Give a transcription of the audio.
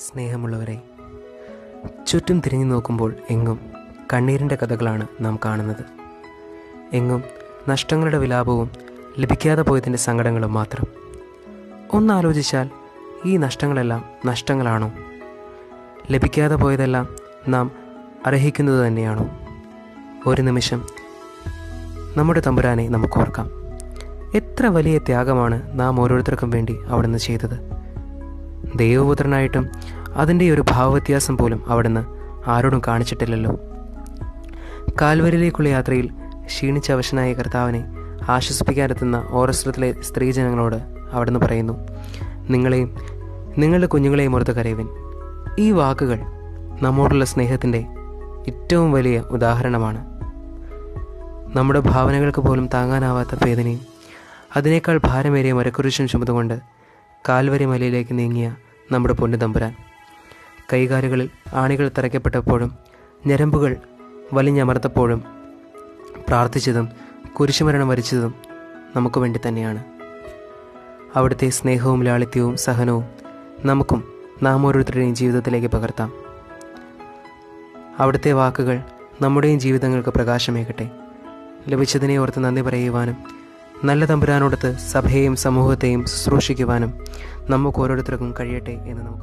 സ്നേഹമുള്ളവരെ ചുറ്റും തിരിഞ്ഞു നോക്കുമ്പോൾ എങ്ങും കണ്ണീരിൻ്റെ കഥകളാണ് നാം കാണുന്നത് എങ്ങും നഷ്ടങ്ങളുടെ വിലാപവും ലഭിക്കാതെ പോയതിൻ്റെ സങ്കടങ്ങളും മാത്രം ഒന്നാലോചിച്ചാൽ ഈ നഷ്ടങ്ങളെല്ലാം നഷ്ടങ്ങളാണോ ലഭിക്കാതെ പോയതെല്ലാം നാം അർഹിക്കുന്നത് തന്നെയാണോ ഒരു നിമിഷം നമ്മുടെ തമ്പുരാനെ നമുക്ക് ഓർക്കാം എത്ര വലിയ ത്യാഗമാണ് നാം ഓരോരുത്തർക്കും വേണ്ടി അവിടുന്ന് ചെയ്തത് ദൈവപുത്രനായിട്ടും അതിൻ്റെ ഒരു ഭാവവ്യത്യാസം പോലും അവിടുന്ന് ആരോടും കാണിച്ചിട്ടില്ലല്ലോ കാൽവരിലേക്കുള്ള യാത്രയിൽ ക്ഷീണിച്ച അവശനായ കർത്താവിനെ ആശ്വസിപ്പിക്കാനെത്തുന്ന ഓറസ്ത്രത്തിലെ സ്ത്രീജനങ്ങളോട് അവിടുന്ന് പറയുന്നു നിങ്ങളെയും നിങ്ങളുടെ കുഞ്ഞുങ്ങളെയും ഓർത്ത് കരയുവിൻ ഈ വാക്കുകൾ നമ്മോടുള്ള സ്നേഹത്തിൻ്റെ ഏറ്റവും വലിയ ഉദാഹരണമാണ് നമ്മുടെ ഭാവനകൾക്ക് പോലും താങ്ങാനാവാത്ത വേദനയും അതിനേക്കാൾ ഭാരമേറിയ മരക്കുരിശും ചുമതുകൊണ്ട് കാൽവരി മലയിലേക്ക് നീങ്ങിയ നമ്മുടെ പൊന്നു തമ്പുരാൻ കൈകാലുകളിൽ ആണികൾ തറയ്ക്കപ്പെട്ടപ്പോഴും ഞരമ്പുകൾ വലിഞ്ഞമർത്തപ്പോഴും പ്രാർത്ഥിച്ചതും കുരിശുമരണം വരിച്ചതും നമുക്ക് വേണ്ടി തന്നെയാണ് അവിടുത്തെ സ്നേഹവും ലാളിത്യവും സഹനവും നമുക്കും നാം ഓരോരുത്തരുടെയും ജീവിതത്തിലേക്ക് പകർത്താം അവിടുത്തെ വാക്കുകൾ നമ്മുടെയും ജീവിതങ്ങൾക്ക് പ്രകാശമേകട്ടെ ലഭിച്ചതിനെ ഓർത്ത് നന്ദി പറയുവാനും നല്ല തമ്പുരാനോടത്ത് സഭയെയും സമൂഹത്തെയും ശുശ്രൂഷിക്കുവാനും നമുക്ക് ഓരോരുത്തർക്കും കഴിയട്ടെ എന്ന് നമുക്ക്